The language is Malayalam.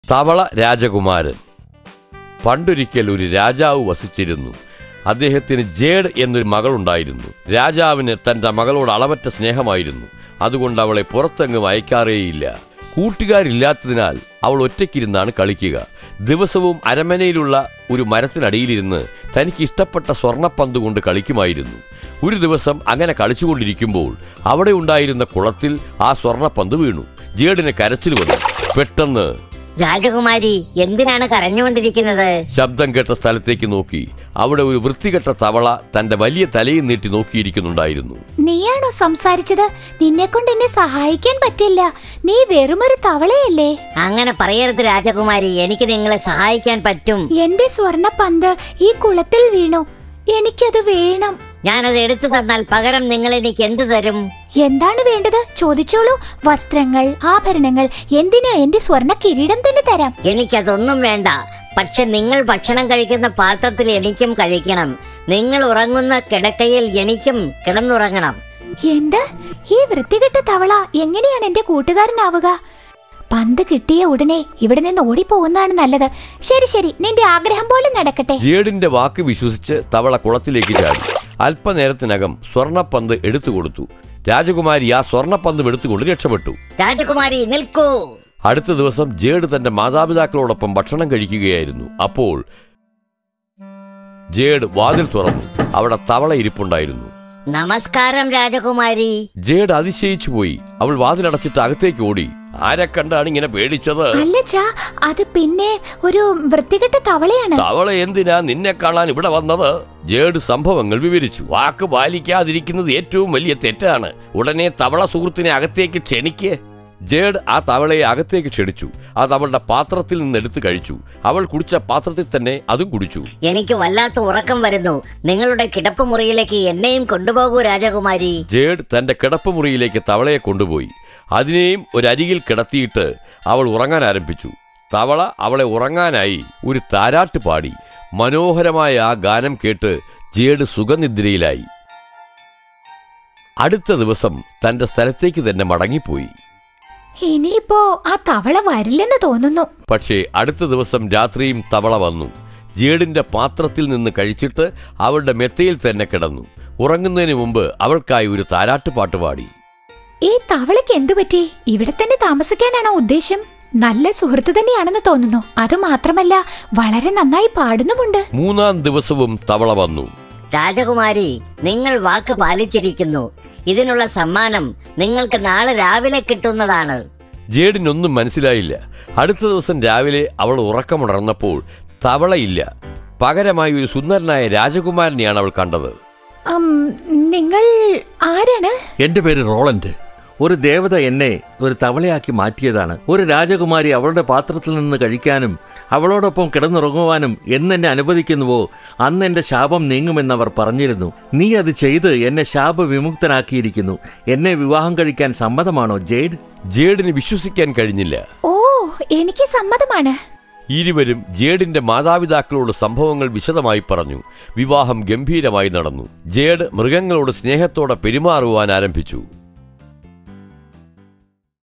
തവള രാജകുമാരൻ പണ്ടൊരിക്കൽ ഒരു രാജാവ് വസിച്ചിരുന്നു അദ്ദേഹത്തിന് ജേഡ് എന്നൊരു മകളുണ്ടായിരുന്നു രാജാവിന് തന്റെ മകളോട് അളവറ്റ സ്നേഹമായിരുന്നു അതുകൊണ്ട് അവളെ പുറത്തെങ്ങും അയക്കാറേയില്ല കൂട്ടുകാരില്ലാത്തതിനാൽ അവൾ ഒറ്റയ്ക്കിരുന്നാണ് കളിക്കുക ദിവസവും അരമനയിലുള്ള ഒരു മരത്തിനടിയിലിരുന്ന് തനിക്ക് ഇഷ്ടപ്പെട്ട സ്വർണ്ണപ്പന്ത് കൊണ്ട് കളിക്കുമായിരുന്നു ഒരു ദിവസം അങ്ങനെ കളിച്ചുകൊണ്ടിരിക്കുമ്പോൾ അവിടെ ഉണ്ടായിരുന്ന കുളത്തിൽ ആ സ്വർണ്ണപ്പന്ത് വീണു ജേഡിന് കരച്ചിൽ വന്നു പെട്ടെന്ന് രാജകുമാരി എന്തിനാണ് കരഞ്ഞുകൊണ്ടിരിക്കുന്നത് ശബ്ദം കേട്ട സ്ഥലത്തേക്ക് നോക്കി അവിടെ ഒരു വൃത്തികെട്ട തവള തന്റെ വലിയ തലയും നീട്ടി നോക്കിയിരിക്കുന്നുണ്ടായിരുന്നു നീയാണോ സംസാരിച്ചത് നിന്നെ കൊണ്ട് എന്നെ സഹായിക്കാൻ പറ്റില്ല നീ വെറുമൊരു തവളയല്ലേ അങ്ങനെ പറയരുത് രാജകുമാരി എനിക്ക് നിങ്ങളെ സഹായിക്കാൻ പറ്റും എന്റെ സ്വർണ്ണ പന്ത് ഈ കുളത്തിൽ വീണു എനിക്കത് വേണം ഞാനത് എടുത്തു തന്നാൽ പകരം നിങ്ങൾ എനിക്ക് എന്ത് തരും എന്താണ് വേണ്ടത് ചോദിച്ചോളൂ വസ്ത്രങ്ങൾ ആഭരണങ്ങൾ എന്തിനാ എന്റെ സ്വർണ്ണ കിരീടം തന്നെ തരാം എനിക്കതൊന്നും വേണ്ട പക്ഷെ നിങ്ങൾ ഭക്ഷണം കഴിക്കുന്ന പാത്രത്തിൽ എനിക്കും കഴിക്കണം നിങ്ങൾ ഉറങ്ങുന്ന കിടക്കയിൽ എനിക്കും കിടന്നുറങ്ങണം എന്ത് ഈ വൃത്തികെട്ട തവള എങ്ങനെയാണ് എന്റെ കൂട്ടുകാരനാവുക പന്ത് കിട്ടിയ ഉടനെ ഇവിടെ നിന്ന് ഓടിപ്പോകുന്നതാണ് നല്ലത് ശരി ശരി നിന്റെ ആഗ്രഹം പോലെ നടക്കട്ടെ ജേഡിന്റെ വാക്ക് വിശ്വസിച്ച് തവള കുളത്തിലേക്ക് ചാടി അല്പനേരത്തിനകം സ്വർണ്ണപ്പന്ത് എടുത്തു കൊടുത്തു രാജകുമാരി ആ സ്വർണ്ണപ്പന്ത് എടുത്തുകൊണ്ട് രക്ഷപ്പെട്ടു രാജകുമാരി നിൽക്കൂ അടുത്ത ദിവസം ജേഡ് തന്റെ മാതാപിതാക്കളോടൊപ്പം ഭക്ഷണം കഴിക്കുകയായിരുന്നു അപ്പോൾ ജേഡ് വാതിൽ തുറന്നു അവിടെ തവള ഇരിപ്പുണ്ടായിരുന്നു നമസ്കാരം രാജകുമാരി ജേഡ് അതിശയിച്ചു പോയി അവൾ വാതിലടച്ചിട്ട് അകത്തേക്ക് ഓടി ആരെ കണ്ടാണ് ഇങ്ങനെ പേടിച്ചത് അല്ല ചാ അത് പിന്നെ ഒരു വൃത്തികെട്ട തവളയാണ് തവള എന്തിനാ നിന്നെ കാണാൻ ഇവിടെ വന്നത് ജേഡ് സംഭവങ്ങൾ വിവരിച്ചു വാക്ക് പാലിക്കാതിരിക്കുന്നത് ഏറ്റവും വലിയ തെറ്റാണ് ഉടനെ തവള സുഹൃത്തിനെ അകത്തേക്ക് ക്ഷണിക്ക് ജേഡ് ആ തവളയെ അകത്തേക്ക് ക്ഷണിച്ചു അത് അവളുടെ പാത്രത്തിൽ നിന്ന് എടുത്ത് കഴിച്ചു അവൾ കുടിച്ച പാത്രത്തിൽ തന്നെ അതും കുടിച്ചു എനിക്ക് വല്ലാത്ത ഉറക്കം വരുന്നു നിങ്ങളുടെ കിടപ്പ് മുറിയിലേക്ക് എന്നെയും കൊണ്ടുപോകൂ രാജകുമാരി ജേഡ് തന്റെ കിടപ്പുമുറിയിലേക്ക് തവളയെ കൊണ്ടുപോയി അതിനെയും ഒരരികിൽ കിടത്തിയിട്ട് അവൾ ഉറങ്ങാൻ ആരംഭിച്ചു തവള അവളെ ഉറങ്ങാനായി ഒരു താരാട്ട് പാടി മനോഹരമായ ആ ഗാനം കേട്ട് ജേഡ് സുഖനിദ്രയിലായി അടുത്ത ദിവസം തന്റെ സ്ഥലത്തേക്ക് തന്നെ മടങ്ങിപ്പോയി ഇനിയിപ്പോ ആ തവള വരില്ലെന്ന് തോന്നുന്നു പക്ഷേ അടുത്ത ദിവസം രാത്രിയും തവള വന്നു ജേഡിന്റെ പാത്രത്തിൽ നിന്ന് കഴിച്ചിട്ട് അവളുടെ മെത്തയിൽ തന്നെ കിടന്നു ഉറങ്ങുന്നതിന് മുമ്പ് അവൾക്കായി ഒരു താരാട്ട് പാട്ട് പാടി ഈ തവളയ്ക്ക് എന്തു പറ്റി ഇവിടെ തന്നെ താമസിക്കാനാണോ ഉദ്ദേശം നല്ല സുഹൃത്ത് തന്നെയാണെന്ന് തോന്നുന്നു അത് മാത്രമല്ല വളരെ നന്നായി പാടുന്നുമുണ്ട് മൂന്നാം ദിവസവും തവള വന്നു രാജകുമാരി നിങ്ങൾ വാക്ക് പാലിച്ചിരിക്കുന്നു ഇതിനുള്ള സമ്മാനം നിങ്ങൾക്ക് നാളെ രാവിലെ കിട്ടുന്നതാണ് ജേഡിനൊന്നും മനസ്സിലായില്ല അടുത്ത ദിവസം രാവിലെ അവൾ ഉറക്കമുണർന്നപ്പോൾ തവളയില്ല പകരമായി ഒരു സുന്ദരനായ രാജകുമാരനെയാണ് അവൾ കണ്ടത് അം, നിങ്ങൾ ആരാണ് എന്റെ പേര് റോളന്റ് ഒരു ദേവത എന്നെ ഒരു തവളയാക്കി മാറ്റിയതാണ് ഒരു രാജകുമാരി അവളുടെ പാത്രത്തിൽ നിന്ന് കഴിക്കാനും അവളോടൊപ്പം കിടന്നുറങ്ങുവാനും എന്നെന്നെ അനുവദിക്കുന്നുവോ അന്ന് എന്റെ ശാപം നീങ്ങുമെന്നവർ പറഞ്ഞിരുന്നു നീ അത് ചെയ്ത് എന്നെ ശാപവിമുക്തനാക്കിയിരിക്കുന്നു എന്നെ വിവാഹം കഴിക്കാൻ സമ്മതമാണോ ജെയ്ഡ് ജേഡിന് വിശ്വസിക്കാൻ കഴിഞ്ഞില്ല ഓ എനിക്ക് സമ്മതമാണ് ഇരുവരും ജേഡിന്റെ മാതാപിതാക്കളോട് സംഭവങ്ങൾ വിശദമായി പറഞ്ഞു വിവാഹം ഗംഭീരമായി നടന്നു ജേഡ് മൃഗങ്ങളോട് സ്നേഹത്തോടെ പെരുമാറുവാൻ ആരംഭിച്ചു